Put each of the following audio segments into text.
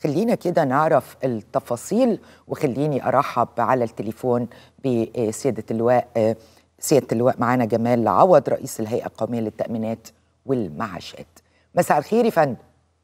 خلينا كده نعرف التفاصيل وخليني ارحب على التليفون بسياده اللواء سياده اللواء معانا جمال عوض رئيس الهيئه القوميه للتامينات والمعاشات مساء الخير يا فندم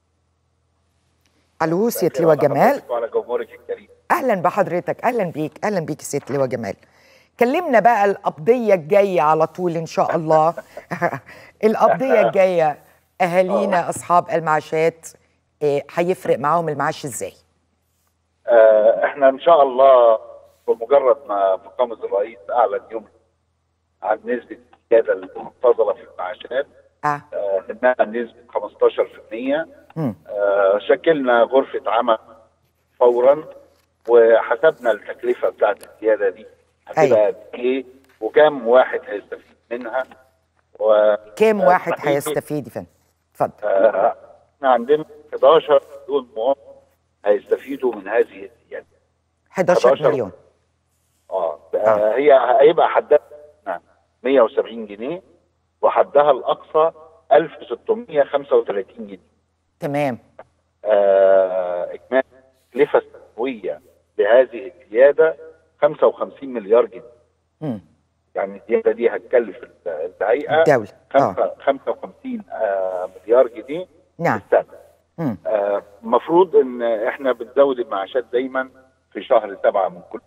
الو سياده اللواء جمال وعلى جمهورك الكريم اهلا بحضرتك اهلا بيك اهلا بيك سياده اللواء جمال كلمنا بقى القبضيه الجايه على طول ان شاء الله القبضيه الجايه اهالينا اصحاب المعاشات إيه، هيفرق معاهم المعاش ازاي آه، احنا ان شاء الله بمجرد ما فخامه الرئيس اعلن يوم عن نسبه الزياده المنتظره في المعاشات اه آه، انها نسبه 15% مم. آه، شكلنا غرفه عمل فورا وحسبنا التكلفه بتاعت الزياده دي أيوة. هتبقى قد ايه وكم واحد هيستفيد منها و كام آه، واحد حقيقي، هيستفيد يا فندم اتفضل آه، احنا عندنا 11 مليون مواطن هيستفيدوا من هذه الزياده 11 11 مليون اه آه، هي هيبقى حدها 170 جنيه وحدها الاقصى 1635 جنيه تمام آه، اجمالي التكلفه السنويه لهذه الزياده 55 مليار جنيه مم. يعني الزياده دي هتكلف الهيئه الدولة اه خمسة- 55 آه، مليار جنيه نعم في السنه مم. آه، المفروض ان احنا بنزود المعاشات دايما في شهر سبعة من كل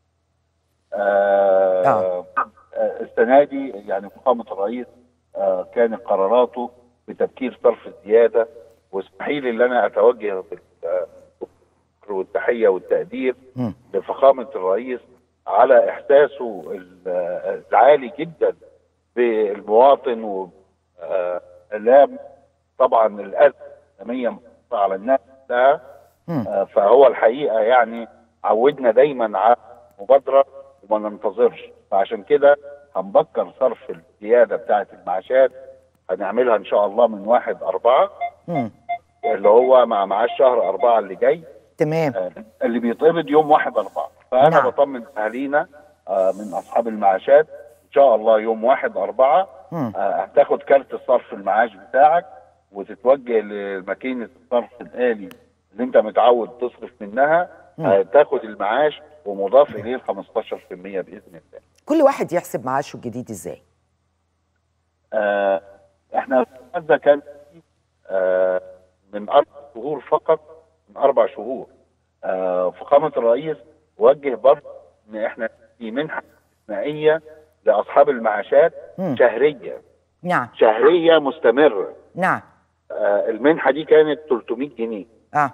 آه آه. آه، السنه دي يعني فخامه الرئيس آه كانت قراراته بتبكير صرف الزياده واسمحي لي ان انا اتوجه بالشكر والتحيه والتقدير مم. لفخامه الرئيس على احساسه ال- العالي جدا بالمواطن و آه، لا طبعا الاذى الإسلامية على الناس ده مم. آه، فهو الحقيقه يعني عودنا دايما على المبادره وما ننتظرش فعشان كده هنبكر صرف الزياده بتاعه المعاشات هنعملها ان شاء الله من واحد أربعة مم. اللي هو مع معاش شهر أربعة اللي جاي تمام آه، اللي بيتقبض يوم واحد أربعة فأنا نعم. بطمن أهالينا آه، من أصحاب المعاشات إن شاء الله يوم واحد أربعة مم. آه، هتاخد كارت الصرف المعاش بتاعك وتتوجه لماكينة الصرف الآلي اللي أنت متعود تصرف منها مم. هتاخد المعاش ومضاف إليه ال 15% بإذن الله. كل واحد يحسب معاشه الجديد ازاي آه، احنا هذا كان آه، من اربع شهور فقط من اربع شهور آه، فخامه الرئيس وجه برضه ان احنا في منحه استثنائيه لاصحاب المعاشات مم. شهريه نعم شهريه مستمره نعم آه، المنحه دي كانت 300 جنيه اه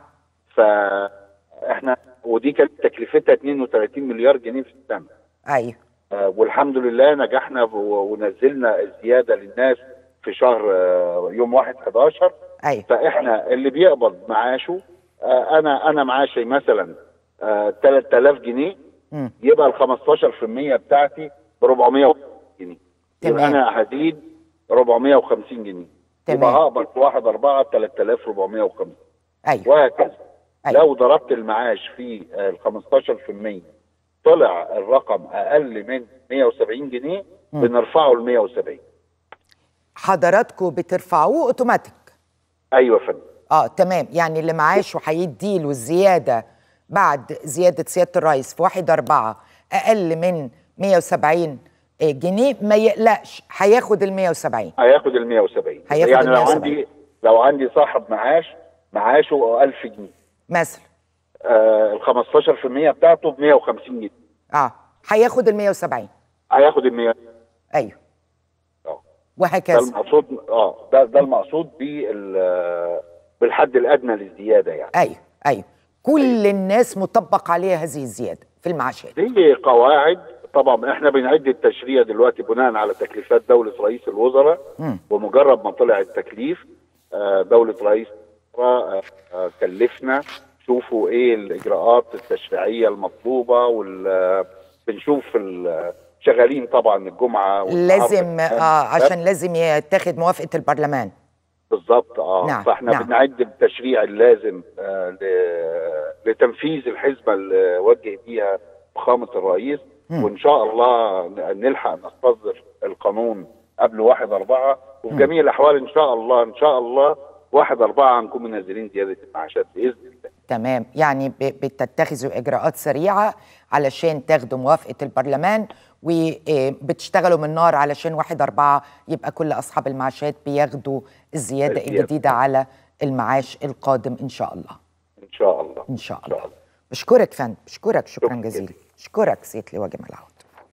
فاحنا ودي كانت تكلفتها 32 مليار جنيه في السنه ايوه آه، والحمد لله نجحنا و- ونزلنا الزياده للناس في شهر آه، يوم 1 11 ايوه فاحنا اللي بيقبض معاشه آه، انا انا معاشي مثلا آه، 3000 جنيه مم. يبقى ال 15% بتاعتي ب 400 جنيه تمام. يبقى انا هزيد 450 جنيه تمام. يبقى هقبض في 1 4 3450 ايوه وهكذا أيوة. لو ضربت المعاش في ال 15% طلع الرقم اقل من 170 جنيه مم. بنرفعه ل 170 حضراتكم بترفعوه اوتوماتيك ايوه يا فندم اه تمام يعني اللي معاشه هيديله الزياده بعد زياده سياده الرئيس في واحد أربعة اقل من 170 جنيه ما يقلقش هياخد ال 170 هياخد ال 170 هياخد يعني ال لو 170. عندي لو عندي صاحب معاش معاشه 1000 جنيه مثلا آه ال 15% بتاعته ب 150 جنيه اه هياخد ال 170 هياخد ال 100 ايوه اه ده وهكذا المقصود اه ده ده المقصود بال بالحد الادنى للزياده يعني ايوه ايوه كل الناس مطبق عليها هذه الزياده في المعاشات دي قواعد طبعا احنا بنعد التشريع دلوقتي بناء على تكليفات دوله رئيس الوزراء مم. ومجرد ما طلع التكليف آه، دوله رئيس الوزراء آه، آه، كلفنا شوفوا ايه الاجراءات التشريعيه المطلوبه وال بنشوف ال- شغالين طبعا الجمعه والنهاردة لازم كمان. اه عشان لازم يتخذ موافقه البرلمان بالظبط اه نعم، فاحنا نعم. بنعد التشريع اللازم آه ل- لتنفيذ الحزمه اللي وجه بيها فخامه الرئيس مم. وان شاء الله ن- نلحق نستصدر القانون قبل واحد أربعة وفي جميع الأحوال إن شاء الله إن شاء الله واحد أربعة هنكون منزلين زيادة المعاشات بإذن الله تمام يعني ب- بتتخذوا اجراءات سريعه علشان تاخدوا موافقه البرلمان وبتشتغلوا من نار علشان واحد أربعة يبقى كل أصحاب المعاشات بياخدوا الزيادة الزيادة. الجديدة على المعاش القادم إن شاء الله ان شاء الله إن شاء الله بشكرك فندم بشكرك شكرا شكرا جزيلا جزيلا. بشكرك سيد لواء جمال عوض